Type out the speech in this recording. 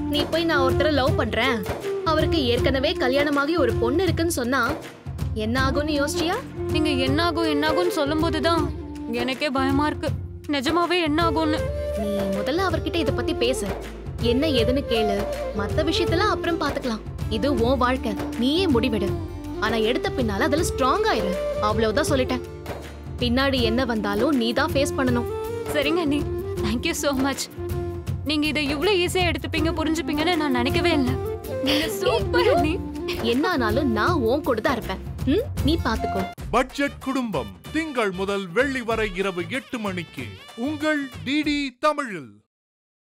நீ போய் நான் ஒருத்தரை லவ் பண்றேன் அவருக்கு ஏற்கனவே கல்யாணமாகி ஒரு பொண்ணு இருக்குன்னு சொன்னா என்ன ஆகும்னு யோசிச்சியா நீங்க என்ன ஆகும் என்ன ஆகும்னு சொல்லும் தான் எனக்கே பயமா இருக்கு நிஜமாவே என்ன ஆகும்னு நீ முதல்ல அவர்கிட்ட இத பத்தி பேசு என்ன ஏதுன்னு கேளு மத்த விஷயத்தெல்லாம் அப்புறம் பாத்துக்கலாம் இது உன் வாழ்க்கை நீயே முடிவெடு ஆனா எடுத்த பின்னால அதுல ஸ்ட்ராங் ஆயிரு அவ்வளவுதான் சொல்லிட்டேன் பின்னாடி என்ன வந்தாலும் நீ தான் ஃபேஸ் பண்ணணும் சரிங்க அண்ணி தேங்க்யூ so மச் நீங்க இதை இவ்ளோ ஈஸியா எடுத்துப்பீங்க புரிஞ்சுப்பீங்கன்னு நான் நினைக்கவே இல்லை நீங்க சூப்பர் அண்ணி என்ன ஆனாலும் நான் உன் கூட தான் இருப்பேன் ம்? நீ பாத்துக்கோ பட்ஜெட் குடும்பம் திங்கள் முதல் வெள்ளி வரை இரவு எட்டு மணிக்கு உங்கள் டிடி தமிழில்